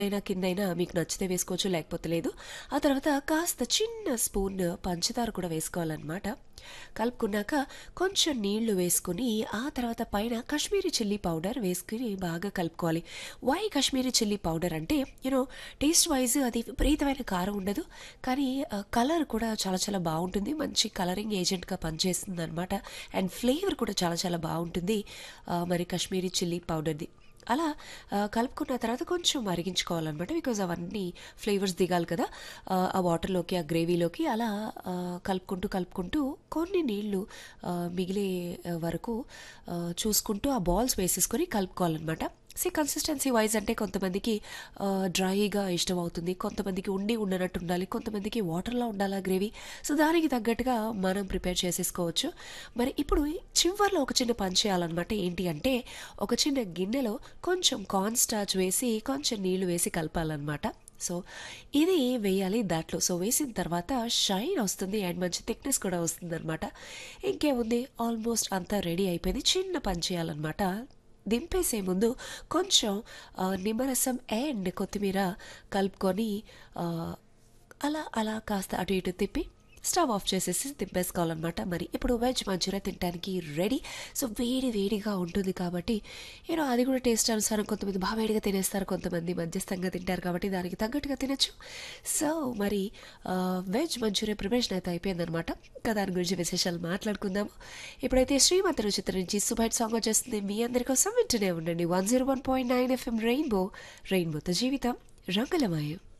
అయినా కిందైనా మీకు నచ్చితే వేసుకోవచ్చు లేకపోతే లేదు ఆ తర్వాత కాస్త చిన్న స్పూన్ పంచదార కూడా వేసుకోవాలన్నమాట కలుపుకున్నాక కొంచెం నీళ్లు వేసుకుని ఆ తర్వాత పైన కాశ్మీరీ చిల్లీ పౌడర్ వేసుకుని బాగా కలుపుకోవాలి వై కాశ్మీరీ చిల్లీ పౌడర్ అంటే యూనో టేస్ట్ వైజ్ అది విపరీతమైన కారం ఉండదు కానీ కలర్ కూడా చాలా చాలా బాగుంటుంది మంచి కలరింగ్ ఏజెంట్గా పనిచేస్తుంది అనమాట అండ్ ఫ్లేవర్ కూడా చాలా చాలా బాగుంటుంది ఆ, మరి కాశ్మీరీ చిల్లీ పౌడర్ది అలా ఆ, కలుపుకున్న తర్వాత కొంచెం మరిగించుకోవాలన్నమాట బికాజ్ అవన్నీ ఫ్లేవర్స్ దిగాలి కదా ఆ, ఆ వాటర్లోకి ఆ గ్రేవీలోకి అలా ఆ, కలుపుకుంటూ కలుపుకుంటూ కొన్ని నీళ్లు ఆ, మిగిలే ఆ, వరకు ఆ, చూసుకుంటూ ఆ బాల్స్ వేసేసుకొని కలుపుకోవాలన్నమాట సి కన్సిస్టెన్సీ వైజ్ అంటే కొంతమందికి ఆ, డ్రైగా ఇష్టం అవుతుంది కొంతమందికి ఉండి ఉండనట్టు ఉండాలి కొంతమందికి వాటర్లో ఉండాలా గ్రేవీ సో దానికి తగ్గట్టుగా మనం ప్రిపేర్ చేసేసుకోవచ్చు మరి ఇప్పుడు చివర్లో ఒక చిన్న పని చేయాలన్నమాట ఏంటి అంటే ఒక చిన్న గిన్నెలో కొంచెం కార్న్ స్టార్చ్ వేసి కొంచెం నీళ్లు వేసి కలపాలన్నమాట సో ఇది వేయాలి దాంట్లో సో వేసిన తర్వాత షైన్ వస్తుంది అండ్ మంచి థిక్నెస్ కూడా వస్తుంది అనమాట ఇంకేముంది ఆల్మోస్ట్ అంతా రెడీ అయిపోయింది చిన్న పని చేయాలన్నమాట దింపేసే ముందు కొంచెం ఆ, నిమ్మరసం అండ్ కొత్తిమీర కలుపుకొని ఆ, అలా అలా కాస్త అటు ఇటు తిప్పి స్టవ్ ఆఫ్ చేసేసి తిప్పేసుకోవాలన్నమాట మరి ఇప్పుడు వెజ్ మంచూరియా తినడానికి రెడీ సో వేడి వేడిగా ఉంటుంది కాబట్టి ఏదో అది కూడా టేస్ట్ అనుసారం కొంతమంది బాగా వేడిగా తినేస్తారు కొంతమంది మధ్యస్థంగా తింటారు కాబట్టి దానికి తగ్గట్టుగా తినచ్చు సో మరి ఆ, వెజ్ మంచూరియా ప్రిపరేషన్ అయితే అయిపోయిందనమాట ఇంకా దాని గురించి విశేషాలు మాట్లాడుకుందాము ఇప్పుడైతే శ్రీమంత రుచిత నుంచి సుబైట్ సాంగ్ వచ్చేస్తుంది మీ అందరి కోసం వింటూనే ఉండండి one zero one point nine FM rainbow రెయిన్బోతో జీవితం రంగులమయం